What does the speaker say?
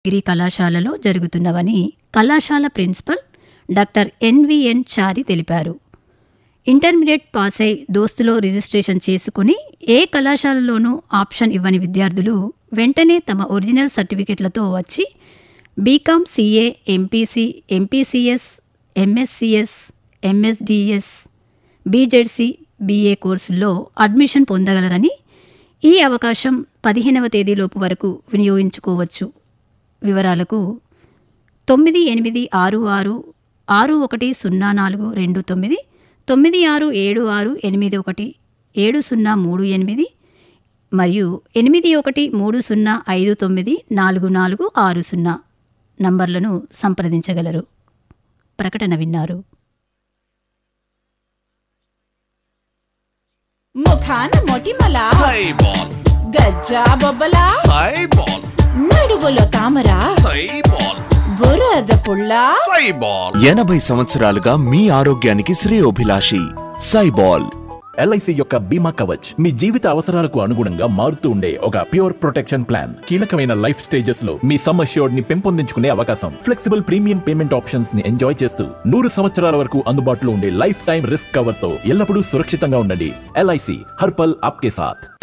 degree కళాశాలలో జరుగుతున్నవని కళాశాల principal doctor NVN చారి తెలిపారు ఇంటర్మీడియట్ పాస్ అయి దోస్తులో రిజిస్ట్రేషన్ చేసుకుని ఏ కళాశాలలోనూ ఆప్షన్ ఇవ్వని విద్యార్థులు వెంటనే తమ ఒరిజినల్ సర్టిఫికెట్లతో వచ్చి BCom CA MPC MPCS MSCS MSDS BZC BA కోర్సుల్లో అడ్మిషన్ పొందగలరని ఈ అవకాశం పదిహేనవ తేదీలోపు వరకు వినియోగించుకోవచ్చు వివరాలకు తొమ్మిది ఎనిమిది ఆరు ఆరు ఆరు ఒకటి సున్నా నాలుగు రెండు తొమ్మిది తొమ్మిది ఆరు ఏడు ఆరు ఎనిమిది ఒకటి ఏడు సున్నా మూడు ఎనిమిది మరియు ఎనిమిది ఒకటి మూడు సున్నా ఐదు తొమ్మిది నాలుగు నాలుగు ఆరు సున్నా నంబర్లను సంప్రదించగలరు ప్రకటన విన్నారు ముఖాన మొటిమల సైబాల్ గజ్జా బొబ్బల సైబాల్ నడుగులో తామర సైబాల్ బురద పుల్ల సైబాల్ ఎనభై సంవత్సరాలుగా మీ ఆరోగ్యానికి శ్రేయోభిలాషి సైబాల్ ఎల్ఐసి యొక్క బీమా కవచ్ మీ జీవిత అవసరాలకు అనుగుణంగా మారుతూ ఉండే ఒక ప్యూర్ ప్రొటెక్షన్ ప్లాన్ కీలకమైన లైఫ్ స్టేజెస్ లో మీ సమ్ అష్యూర్డ్ ని పెంపొందించుకునే అవకాశం ఫ్లెక్సిబుల్ ప్రీమియం పేమెంట్ ఆప్షన్స్ ని ఎంజాయ్ చేస్తూ నూరు సంవత్సరాల వరకు అందుబాటులో ఉండే లైఫ్ టైం రిస్క్ కవర్ తో ఎల్లప్పుడూ సురక్షితంగా ఉండండి ఎల్ఐసి హర్పల్ ఆప్కే సాథ్